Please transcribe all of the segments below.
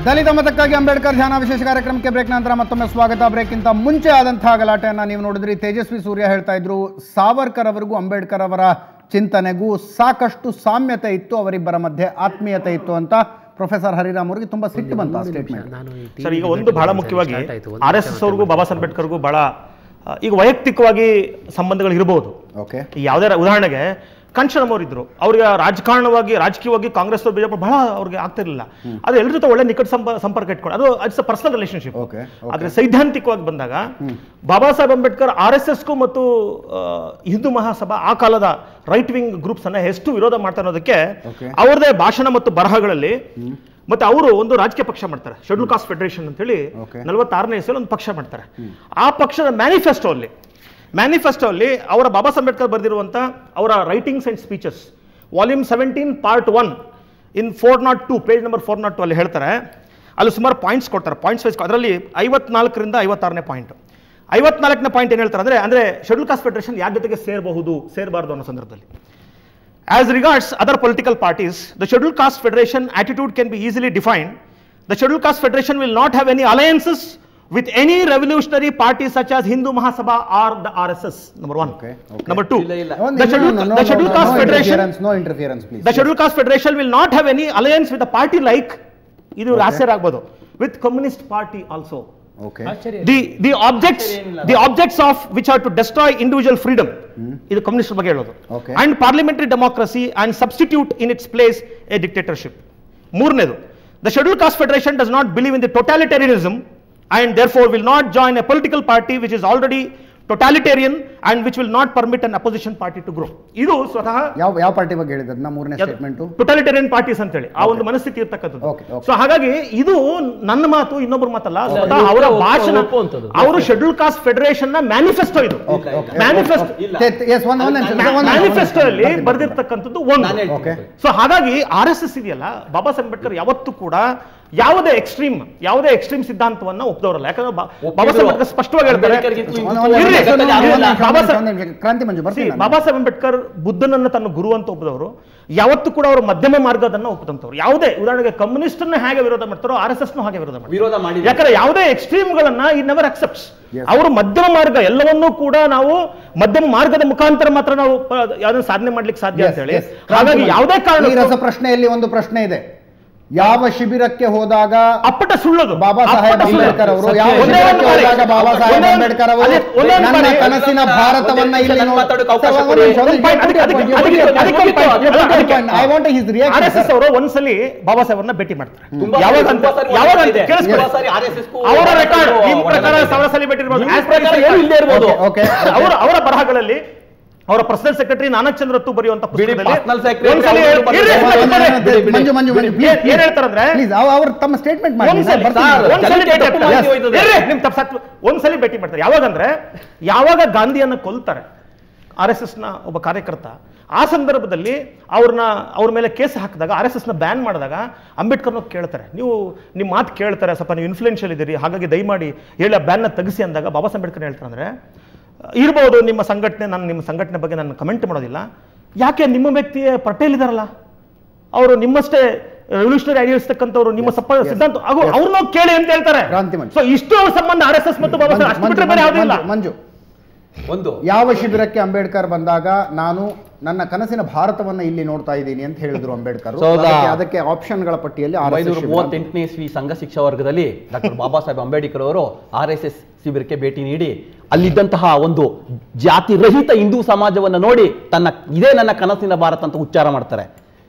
ದಲಿತ ಮತಕ್ಕಾಗಿ ಅಂಬೇಡ್ಕರ್ ಧ್ಯಾನ ವಿಶೇಷ ಕಾರ್ಯಕ್ರಮಕ್ಕೆ ಬ್ರೇಕ್ ನಂತರ ಮತ್ತೊಮ್ಮೆ ಸ್ವಾಗತ ಬ್ರೇಕ್ಗಿಂತ ಮುಂಚೆ ಆದಂತಹ ಗಲಾಟೆಯನ್ನ ನೀವು ನೋಡಿದ್ರಿ ತೇಜಸ್ವಿ ಸೂರ್ಯ ಹೇಳ್ತಾ ಇದ್ರು ಸಾವರ್ಕರ್ ಅವರಿಗೂ ಅಂಬೇಡ್ಕರ್ ಅವರ ಚಿಂತನೆಗೂ ಸಾಕಷ್ಟು ಸಾಮ್ಯತೆ ಇತ್ತು ಅವರಿಬ್ಬರ ಮಧ್ಯೆ ಆತ್ಮೀಯತೆ ಇತ್ತು ಅಂತ ಪ್ರೊಫೆಸರ್ ಹರಿರಾಮ್ ಅವರಿಗೆ ತುಂಬಾ ಸಿಟ್ಟು ಬಂತು ಆ ಸ್ಟೇಟ್ಮೆಂಟ್ ನಾನು ಈ TV ಸರ್ ಈಗ ನೋಡಿ ಒಂದು ಬಹಳ ಒಂದ್ಸರಿ ಮುಖ್ಯವಾಗಿ start ಆಯ್ತು. ಒಂದು ಆರ್ ಎಸ್ ಎಸ್ ಅವ್ರಿಗೂ ಬಾಬಾ ಸಾಹೇಬ್ ಅಂಬೇಡ್ಕರ್ಗೂ ಬಹಳ ಆ, ಈಗ ವೈಯಕ್ತಿಕವಾಗಿ ಸಂಬಂಧಗಳು ಇರಬಹುದು ಓಕೆ ಈ ಯಾವುದೇ ಉದಾಹರಣೆಗೆ ಕಂಚನಮ್ ಅವರು ಇದ್ರು ಅವ್ರಿಗೆ ರಾಜಕಾರಣವಾಗಿ ರಾಜಕೀಯವಾಗಿ ಕಾಂಗ್ರೆಸ್ ಬಿಜೆಪಿ ಬಹಳ ಅವ್ರಿಗೆ ಆಗ್ತಿರ್ಲಿಲ್ಲ ಅದು ಎಲ್ಲರ ಜೊತೆ ಒಳ್ಳೆ ನಿಕಟ ಸಂಪ- ಸಂಪರ್ಕ ಇಟ್ಕೊಂಡು ಅದು it's a personal relationship Okay, okay. ಆದ್ರೆ ಸೈದ್ಧಾಂತಿಕವಾಗಿ ಬಂದಾಗ ಬಾಬಾ ಸಾಹೇಬ್ ಅಂಬೇಡ್ಕರ್ ಆರ್ ಎಸ್ ಎಸ್ಗೂ ಮತ್ತು ಆ, ಹಿಂದೂ ಮಹಾಸಭಾ ಆ ಕಾಲದ ರೈಟ್ ವಿಂಗ್ ಗ್ರೂಪ್ಸ್ ಅನ್ನ ಎಷ್ಟು ವಿರೋಧ ಮಾಡ್ತಾ ಅನ್ನೋದಕ್ಕೆ Okay. ಅವ್ರದೇ ಭಾಷಣ ಮತ್ತು ಬರಹಗಳಲ್ಲಿ ಮತ್ತೆ ಅವರು ಒಂದು ರಾಜಕೀಯ ಪಕ್ಷ ಮಾಡ್ತಾರೆ ಶೆಡ್ಯೂಲ್ ಕಾಸ್ಟ್ ಫೆಡರೇಷನ್ ಅಂತ ಹೇಳಿ Okay. ನಲವತ್ತಾರನೇ ಇಸಲ್ಲಿ ಒಂದು ಪಕ್ಷ ಮಾಡ್ತಾರೆ ಆ ಪಕ್ಷದ ಮ್ಯಾನಿಫೆಸ್ಟೋ ಅಲ್ಲಿ ಮ್ಯಾನಿಫೆಸ್ಟೋ ಅಲ್ಲಿ ಅವರ ಬಾಬಾ ಸಾಹೇಬ್ ಅಂಬೇಡ್ಕರ್ ಬರೆದಿರುವಂಥ ಅವರ writings and speeches volume seventeen part one in four nought two page number four nought two ಅಲ್ಲಿ ಹೇಳ್ತಾರೆ ಅಲ್ಲಿ ಸುಮಾರು ಪಾಯಿಂಟ್ಸ್ ಕೊಡ್ತಾರೆ ಪಾಯಿಂಟ್ಸ್ ವೈಸ್ ಅದರಲ್ಲಿ ಐವತ್ನಾಲ್ಕರಿಂದ ಐವತ್ತಾರನೇ ಪಾಯಿಂಟ್ ಐವತ್ನಾಲ್ಕನೇ ಪಾಯಿಂಟ್ ಏನು ಹೇಳ್ತಾರೆ ಅಂದರೆ ಅಂದರೆ ಶೆಡ್ಯೂಲ್ ಕಾಸ್ಟ್ ಫೆಡರೇಷನ್ ಯಾರ ಜೊತೆಗೆ ಸೇರಬಹುದು ಸೇರಬಾರ್ದು ಅನ್ನೋ ಸಂದರ್ಭದಲ್ಲಿ As regards other political parties, the Scheduled Caste Federation attitude can be easily defined. The Scheduled Caste Federation will not have any alliances with any revolutionary party such as Hindu Mahasabha or the RSS. Number one. Okay, okay. Number two, ಇಲ್ಲ, ಇಲ್ಲ. the Scheduled, the Scheduled Caste Federation, no interference please the Scheduled Caste Federation will not have any alliance with a party like ಇದು ಆಗ್ಬೋದು with Communist Party also. Okay ಆಶ್ಚರ್ಯ the the objects the objects of which are to destroy individual freedom ಇದು communist ಬಗ್ಗೆ ಹೇಳೋದು Okay. And parliamentary democracy and substitute in its place a dictatorship ಮೂರನೇದು the schedule caste federation does not believe in the totalitarianism and therefore will not join a political party which is already totalitarian and which will not permit an opposition party to grow ಇದು ಸ್ವತಃ ಯಾವ ಯಾವ party ಬಗ್ಗೆ ಹೇಳಿದ್ದ ಮೂರನೇ statement ಟೊಟಾಲಿಟೇರಿಯನ್ parties ಅಂತ ಹೇಳಿ ಆ ಒಂದು ಮನಸ್ಥಿತಿ ಇರ್ತಕ್ಕಂಥದ್ದು Okay, okay. ಸೊ ಹಾಗಾಗಿ ಇದು ನನ್ನ ಮಾತು ಇನ್ನೊಬ್ಬರ ಮಾತಲ್ಲ ಸ್ವತಃ ಇದು ಅವರ ಒಪ್ಪು- ಭಾಷಣ ಒಪ್ಪುವಂಥದ್ದು. ಅವರು ಶೆಡ್ಯೂಲ್ ಕಾಸ್ಟ್ ಫೆಡರೇಷನ್ ನ ಮ್ಯಾನಿಫೆಸ್ಟೋ ಇದು Okay, okay. ಮ್ಯಾನಿಫೆಸ್ಟೋ ಎಸ್ ಒಂದು ಒಂದು ನಿಮಿಷ ಒಂದು ನಿಮಿಷ. ಮ್ಯಾನಿಫೆಸ್ಟೋ ಅಲ್ಲಿ ಬರ್ತೀನಿ, ಬರ್ತೀನಿ. ಬರೆದಿರ್ತಕ್ಕಂಥದ್ದು ಒಂದು ನಾನು ಹೇಳ್ತೀನಿ. ಓಕೆ ಸೊ ಹಾಗಾಗಿ ಆರ್ ಎಸ್ ಎಸ್ ಇದೆಯಲ್ಲ ಬಾಬಾ ಸಾಹೇಬ್ ಅಂಬೇಡ್ಕರ್ ಯಾವತ್ತೂ ಕೂಡ ಯಾವುದೇ ಎಕ್ಸ್ಟ್ರೀಮ್ ಯಾವುದೇ ಎಕ್ಸ್ಟ್ರೀಮ್ ಸಿದ್ಧಾಂತವನ್ನ ಒಪ್ದವರಲ್ಲ ಯಾಕಂದ್ರೆ ಬಾ- ಬಾಬಾ ಸಾಹೇಬ್ ಅಂಬೇಡ್ಕರ್ ಸ್ಪಷ್ಟವಾಗಿ ಹೇಳ್ತಾರೆ ಅಂಬೇಡ್ಕರ್ಗಿಂತ ಒಂದು- ಒಂದು ಇರ್ಲಿ, ನಿಮಿಷ, ಒಂದು ಇರ್ಲಿ, ನಿಮಿಷ, ಬಾಬಾ ಒಂದು ಸಾಹೇಬ್- ನಿಮಿಷ, ಕ್ರಾಂತಿ ಮಂಜು See, ಬರ್ತೀನಿ ನಾನು. ಬಾಬಾ ಸಾಹೇಬ್ ಅಂಬೇಡ್ಕರ್ ಬುದ್ಧನನ್ನ ತನ್ನ ಗುರು ಅಂತ ಒಪ್ಪಿದವರು ಯಾವತ್ತೂ ಕೂಡ ಅವರು ಮಧ್ಯಮ ಮಾರ್ಗದನ್ನ ಒಪ್ಪದಂತವ್ರು ಯಾವುದೇ ಉದಾಹರಣೆಗೆ ಕಮ್ಯುನಿಸ್ಟ್ ಅನ್ನ ಹೇಗೆ ವಿರೋಧ ಮಾಡ್ತಾರೋ ಆರ್ ಎಸ್ ಎಸ್ ಹಾಗೆ ವಿರೋಧ ಮಾಡ್ತಾರೆ ವಿರೋಧ ಮಾಡಿ ಯಾಕಂದ್ರೆ ಯಾವುದೇ ಎಕ್ಸ್ಟ್ರೀಮ್ ಗಳನ್ನ ಈ ನೆವರ್ ಅಕ್ಸೆಪ್ಟ್ಸ್ Yes. ಅವರು ಮಧ್ಯಮ ಮಾರ್ಗ ಎಲ್ಲವನ್ನೂ ಕೂಡ ನಾವು ಮಧ್ಯಮ ಮಾರ್ಗದ ಮುಖಾಂತರ ಮಾತ್ರ ನಾವು ಪ- ಯಾವ್ದನ್ನ ಸಾಧನೆ ಮಾಡ್ಲಿಕ್ಕೆ ಸಾಧ್ಯ Yes, ಅಂತ ಹೇಳಿ yes. ಹಾಗಾಗಿ ಯಾವುದೇ ಈ ಕಾರಣ ರಸ ಪ್ರಶ್ನೆಯಲ್ಲಿ ಒಂದು ಪ್ರಶ್ನೆ ಇದೆ ಯಾವ ಶಿಬಿರಕ್ಕೆ ಹೋದಾಗ ಅಪ್ಪಟ ಸುಳ್ಳದು ಬಾಬಾ ಸಾಹೇಬ್ ಅಪ್ಪಟ ಸುಳ್ಳು. ಅಂಬೇಡ್ಕರ್ ಅವರು ಸತ್ಯ. ಯಾವ ಒಂದೇ ಒಂದು ಶಿಬಿರಕ್ಕೆ ಬಾರಿ. ಹೋದಾಗ ಬಾಬಾ ಸಾಹೇಬ್ ಒಂದೇ ಒಂದು- ಅಂಬೇಡ್ಕರ್ ಅವರು ಅದೇ, ಒಂದೇ ಒಂದು ನನ್ನ ಬಾರಿ. ಕನಸಿನ ಭಾರತವನ್ನ ಇಲ್ಲಿ ನನ್ನ ನೋಡಿ- ಮಾತಾಡೋಕೆ ಅವಕಾಶ ಸರ್, ಒಂದು ಕೊಡಿ. ನಿಮಿಷ, ಒಂದು ಒಂದು point, ನಿಮಿಷ, ಅದಕ್ಕೆ- ಒಂದು ಅದಕ್ಕೆ- ನಿಮಿಷ, ಅದಕ್ಕೆ- ಒಂದು ಅದಕ್ಕೆ- ನಿಮಿಷ, ಅದಕ್ಕೆ- ಒಂದು ನಿಮಿಷ. I want his reaction, R S S sir. ಅವರು ಒಂದ್ಸಲಿ ಬಾಬಾ ಸಾಹೇಬ್ರನ್ನ ಭೇಟಿ ಮಾಡ್ತಾರೆ ತುಂಬಾ ಯಾವಾಗ ತುಂಬಾ ಅಂತ ಸಾರಿ ಯಾವಾಗ ಇದೆ. ಅಂತ ಕೇಳಿಸ್ಕೊಳ್ಳಿ. ತುಂಬಾ ಸಾರಿ RSS ಗೂ ಅವರ ಒಡನಾಟ ರೆಕಾರ್ಡ್ ಇದೆ. ನಿಮ್ ಪ್ರಕಾರ ಒಡನಾಟ ಸಾವಿರ ಇದೆ. ಸಲ ಭೇಟಿ ಇರ್ಬೋದು ನಿಮ್ಮ As per ಪ್ರಕಾರ his ಏನು ಇಲ್ಲದೆ ಇರ್ಬೋದು Okay, okay. ಅವರ ಅವರ ಬರಹಗಳಲ್ಲಿ ಅವರ ಪರ್ಸನಲ್ ಸೆಕ್ರೆಟರಿ ನಾನಕ್ ಚಂದ್ರತ್ತು ಬರೆಯುವಂತ ಬಿಡಿ, ಪುಸ್ತಕದಲ್ಲಿ personal secretary ಒಂದ್ಸಲಿ ಅವ್ರು ಹೇಳ್- ಇರ್ರಿ, ಬರ್ತಾರೆ. ಇರ್ರಿ, ಒಂದು- ಇರ್ರಿ. ಒಂದು- ಮಂಜು ಮಂಜು ಮಂಜು ಏನ್- ಏನ್ ಹೇಳ್ತಾರಂದ್ರೆ ಪ್ಲೀಸ್ ಅವರು ತಮ್ಮ ಸ್ಟೇಟ್ಮೆಂಟ್ ಮಾಡಿ ಒಂದ್ಸಲಿ ನಾನು ಬರ್ತೀನಿ. ಸರ್, ಒಂದ್ಸಲಿ ಜನಕ್ಕೆ ಭೇಟಿ ತಪ್ಪು ಆಗ್ತಾರೆ. ಮಾಹಿತಿ ಹೋಯ್ತದೆ. ಇರ್ರಿ, ನಿಮ್ ತಪ್ಪು ಸತ್ವ ಒಂದ್ಸಲಿ ಭೇಟಿ ಮಾಡ್ತಾರೆ ಯಾವಾಗಂದ್ರೆ ಯಾವಾಗ ಗಾಂಧಿಯನ್ನ ಕೊಲ್ತಾರೆ ಆರ್ ಎಸ್ ಎಸ್ ನ ಒಬ್ಬ ಕಾರ್ಯಕರ್ತ ಆ ಸಂದರ್ಭದಲ್ಲಿ ಅವ್ರನ್ನ ಅವ್ರ ಮೇಲೆ ಕೇಸ್ ಹಾಕಿದಾಗ ಆರ್ ಎಸ್ ಎಸ್ ನ ಬ್ಯಾನ್ ಮಾಡಿದಾಗ ಅಂಬೇಡ್ಕರ್ನ ಕೇಳ್ತಾರೆ ನೀವು ನಿಮ್ಮ ಮಾತು ಕೇಳ್ತಾರೆ ಸ್ವಲ್ಪ ನೀವು ಇನ್ಫ್ಲೂಯೆನ್ಷಿಯಲ್ ಇದ್ದೀರಿ ಹಾಗಾಗಿ ದಯಮಾಡಿ ಹೇಳಿ ಆ ಬ್ಯಾನ್ನ ತೆಗಿಸಿ ಅಂದಾಗ ಬಾಬಾ ಸಾಹೇಬ್ ಅಂಬೇಡ್ಕರ್ ಹೇಳ್ತಾರೆ ಅಂದ್ರೆ ಇರ್ಬೋದು ನಿಮ್ಮ ಸಂಘಟನೆ ನಾನು ನಿಮ್ಮ ಸಂಘಟನೆ ಬಗ್ಗೆ ನಾನು ಕಮೆಂಟ್ ಮಾಡೋದಿಲ್ಲ ಯಾಕೆ ನಿಮ್ಮ ವ್ಯಕ್ತಿಯೇ ಪಟೇಲ್ ಇದಾರಲ್ಲ ಅವರು ನಿಮ್ಮಷ್ಟೇ ರೆವಲ್ಯೂಷನರಿ ಐಡಿಯಾಸ್ ತಕ್ಕಂಥವ್ರು ನಿಮ್ಮ ಸಪ್ಪ ಸಿದ್ಧಾಂತ ಹಾಗೂ ಅವ್ರನ್ನ ಕೇಳಿ ಅಂತ ಹೇಳ್ತಾರೆ ಕ್ರಾಂತಿ ಮಂಜು. ಸೊ ಇಷ್ಟು ಅವ್ರ ಸಂಬಂಧ ಆರ್ ಎಸ್ ಎಸ್ ಮತ್ತು ಬಾಬಾ ಸಾಹೇಬ್ ಅಷ್ಟು ಬಿಟ್ಟರೆ ಬೇರೆ ಯಾವುದೂ ಇಲ್ಲ ಮಂಜು ಒಂದು ಯಾವ ಶಿಬಿರಕ್ಕೆ ಅಂಬೇಡ್ಕರ್ ಬಂದಾಗ ನಾನು ನನ್ನ ಕನಸಿನ ಭಾರತವನ್ನ ಇಲ್ಲಿ ನೋಡ್ತಾ ಇದ್ದೀನಿ ಅಂತ ಹೇಳಿದ್ರು ಅಂಬೇಡ್ಕರ್ So, the- ಅದಕ್ಕೆ- ಅದಕ್ಕೆ ಆಪ್ಷನ್ಗಳ ಪಟ್ಟಿಯಲ್ಲಿ RSS ಒಂಬೈನೂರ ಶಿಬಿರ. ಮೂವತ್ತೆಂಟನೇ ಇಸ್ವಿ ಸಂಘ ಶಿಕ್ಷಾ ವರ್ಗದಲ್ಲಿ ಡಾಕ್ಟರ್ ಬಾಬಾ ಸಾಹೇಬ್ ಅಂಬೇಡ್ಕರ್ ಅವರು ಆರ್ ಎಸ್ ಎಸ್ ಶಿಬಿರಕ್ಕೆ ಭೇಟಿ ನೀಡಿ ಅಲ್ಲಿದ್ದಂತಹ ಒಂದು ಜಾತಿ ರಹಿತ ಹಿಂದೂ ಸಮಾಜವನ್ನು ನೋಡಿ ತನ್ನ ಇದೇ ನನ್ನ ಕನಸಿನ ಭಾರತ ಅಂತ ಉಚ್ಚಾರ ಮಾಡ್ತಾರೆ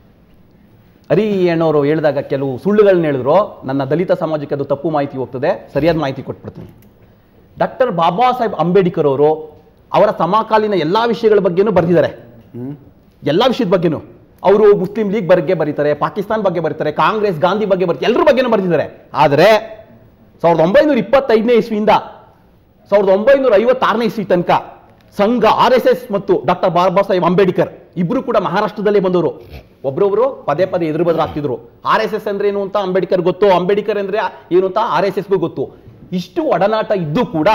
ಹರಿ ಅಣ್ಣವರು ಹೇಳಿದಾಗ ಕೆಲವು ಸುಳ್ಳುಗಳನ್ನ ಹೇಳಿದ್ರು ನನ್ನ ದಲಿತ ಸಮಾಜಕ್ಕೆ ಅದು ತಪ್ಪು ಮಾಹಿತಿ ಹೋಗ್ತದೆ ಸರಿಯಾದ ಮಾಹಿತಿ ಕೊಟ್ಬಿಡ್ತೀನಿ ಡಾಕ್ಟರ್ ಬಾಬಾ ಸಾಹೇಬ್ ಅಂಬೇಡ್ಕರ್ ಅವರು ಅವರ ಸಮಕಾಲೀನ ಎಲ್ಲಾ ವಿಷಯಗಳ ಬಗ್ಗೆನೂ ಬರೆದಿದ್ದಾರೆ ಹ್ಮ್. ಎಲ್ಲ ವಿಷಯದ ಬಗ್ಗೆನೂ ಅವರು ಮುಸ್ಲಿಂ ಲೀಗ್ ಬಗ್ಗೆ ಬರೀತಾರೆ ಪಾಕಿಸ್ತಾನ್ ಬಗ್ಗೆ ಬರೀತಾರೆ ಕಾಂಗ್ರೆಸ್ ಗಾಂಧಿ ಬಗ್ಗೆ ಬರೀತಾರೆ ಎಲ್ಲರ ಬಗ್ಗೆನೂ ಬರೆದಿದ್ದಾರೆ ಆದರೆ ಸಾವಿರದ ಒಂಬೈನೂರ ಇಪ್ಪತ್ತೈದನೇ ಇಸ್ವಿಯಿಂದ ಸಾವಿರದ ಒಂಬೈನೂರ ಐವತ್ತಾರನೇ ಇಸ್ವಿ ತನಕ ಸಂಘ ಆರ್ ಎಸ್ ಎಸ್ ಮತ್ತು ಡಾಕ್ಟರ್ ಬಾಬಾ ಸಾಹೇಬ್ ಅಂಬೇಡ್ಕರ್ ಇಬ್ರು ಕೂಡ ಮಹಾರಾಷ್ಟ್ರದಲ್ಲೇ ಬಂದವರು ಒಬ್ರೊಬ್ರು ಪದೇ ಪದೇ ಎದುರು ಬದಲಾಗ್ತಿದ್ರು ಆರ್ ಎಸ್ ಎಸ್ ಅಂದ್ರೆ ಏನು ಅಂತ ಅಂಬೇಡ್ಕರ್ ಗೊತ್ತು ಅಂಬೇಡ್ಕರ್ ಅಂದ್ರೆ ಏನು ಅಂತ ಆರ್ ಎಸ್ ಎಸ್ಗೂ ಗೊತ್ತು ಇಷ್ಟು ಒಡನಾಟ ಇದ್ದು ಕೂಡ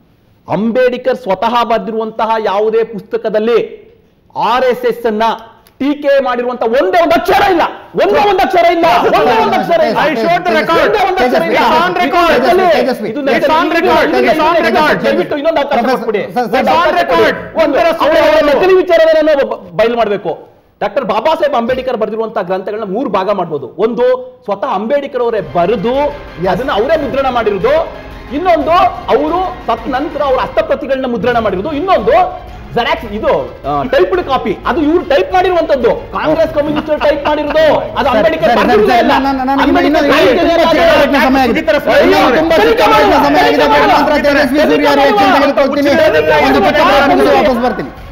ಅಂಬೇಡ್ಕರ್ ಸ್ವತಃ ಬರೆದಿರುವಂತಹ ಯಾವುದೇ ಪುಸ್ತಕದಲ್ಲಿ ಆರ್ ಎಸ್ ಎಸ್ ಅನ್ನ ಟೀಕೆ ಮಾಡಿರುವಂತ ಒಂದೇ ಒಂದು ಅಕ್ಷರ ಇಲ್ಲ ಒಂದೇ ಒಂದು ಅಕ್ಷರ ಇಲ್ಲ ಒಂದೇ ಒಂದು ಅಕ್ಷರ ಇಲ್ಲ I showed the record. ಒಂದೇ ಒಂದು ಅಕ್ಷರ ಇಲ್ಲ. It's on record. ಇದು ನೆಟ್ಟಲ್ಲಿ- ತೇಜಸ್ವಿ, ಇದು ತೇಜಸ್ವಿ. ನೆಟ್ಟಲ್ಲಿ- It's on record. ಇದು It's on ನೆಟ್ಟಲ್ಲಿ- record. ದಯವಿಟ್ಟು ಇನ್ನೊಂದು ಅವಕಾಶ Professor- ಕೊಟ್ಬಿಡಿ. ಸರ್, ಸರ್, ಒಂದು It's on ಅವಕಾಶ record. ಕೊಡಿ. ಒಂದು ಒಂದರ ಅವರ ಸುಳ್ಳು. ನಕಲಿ ವಿಚಾರವನ್ನು ಬಯಲು ಮಾಡಬೇಕು ಡಾಕ್ಟರ್ ಬಾಬಾ ಸಾಹೇಬ್ ಅಂಬೇಡ್ಕರ್ ಬರೆದಿರುವಂತಹ ಗ್ರಂಥಗಳನ್ನ ಮೂರು ಭಾಗ ಮಾಡ್ಬೋದು ಒಂದು ಸ್ವತಃ ಅಂಬೇಡ್ಕರ್ ಅವರೇ ಬರೆದು ಅದನ್ನ ಅವರೇ ಮುದ್ರಣ ಮಾಡಿರೋದು ಇನ್ನೊಂದು ಅವರು ಸತ್ ನಂತರ ಅವರ ಹಸ್ತಪ್ರತಿಗಳನ್ನ ಮುದ್ರಣ ಮಾಡಿರೋದು ಇನ್ನೊಂದು ಜೆರಾಕ್ಸ್ ಇದು ಟೈಪ್ಡ್ ಕಾಪಿ ಅದು ಇವ್ರು ಟೈಪ್ ಮಾಡಿರುವಂತದ್ದು ಕಾಂಗ್ರೆಸ್ ಕಮ್ಯುನಿಸ್ಟ್ ಟೈಪ್ ಮಾಡಿರೋದು ಅದು ಅಂಬೇಡ್ಕರ್ ಸರ್, ಸರ್, ಬರ್ದಿರೋದೇ ಸರ್, ಇಲ್ಲ. ನಾನು- ನಾನು- ನಾನು ಅಂಬೇಡ್ಕರ್ ಇನ್ನೊಂದು- ಸಾಹಿತ್ಯದಲ್ಲಿ ಇನ್ನೊಂದು ಅದು- ಚಿಕ್ಕ ಸಮಯ ಆಗಿದೆ. ಸುದೀಪ್ ಅವರೇ, ಇನ್ನೊಂದು ತುಂಬಾ ಚಿಕ್ಕ ತನಿಖೆ ಸಮಯ ಮಾಡು, ಆಗಿದೆ. ತನಿಖೆ ಮಾಡು. ನಂತರ ತೇಜಸ್ವಿ ಸೂರ್ಯ reaction ತೆಗೆದುಕೊಳ್ತೀನಿ. ಒಂದು ಚಿಕ್ಕ break ಮುಗಿಸಿ ವಾಪಸ್ ಬರ್ತೀನಿ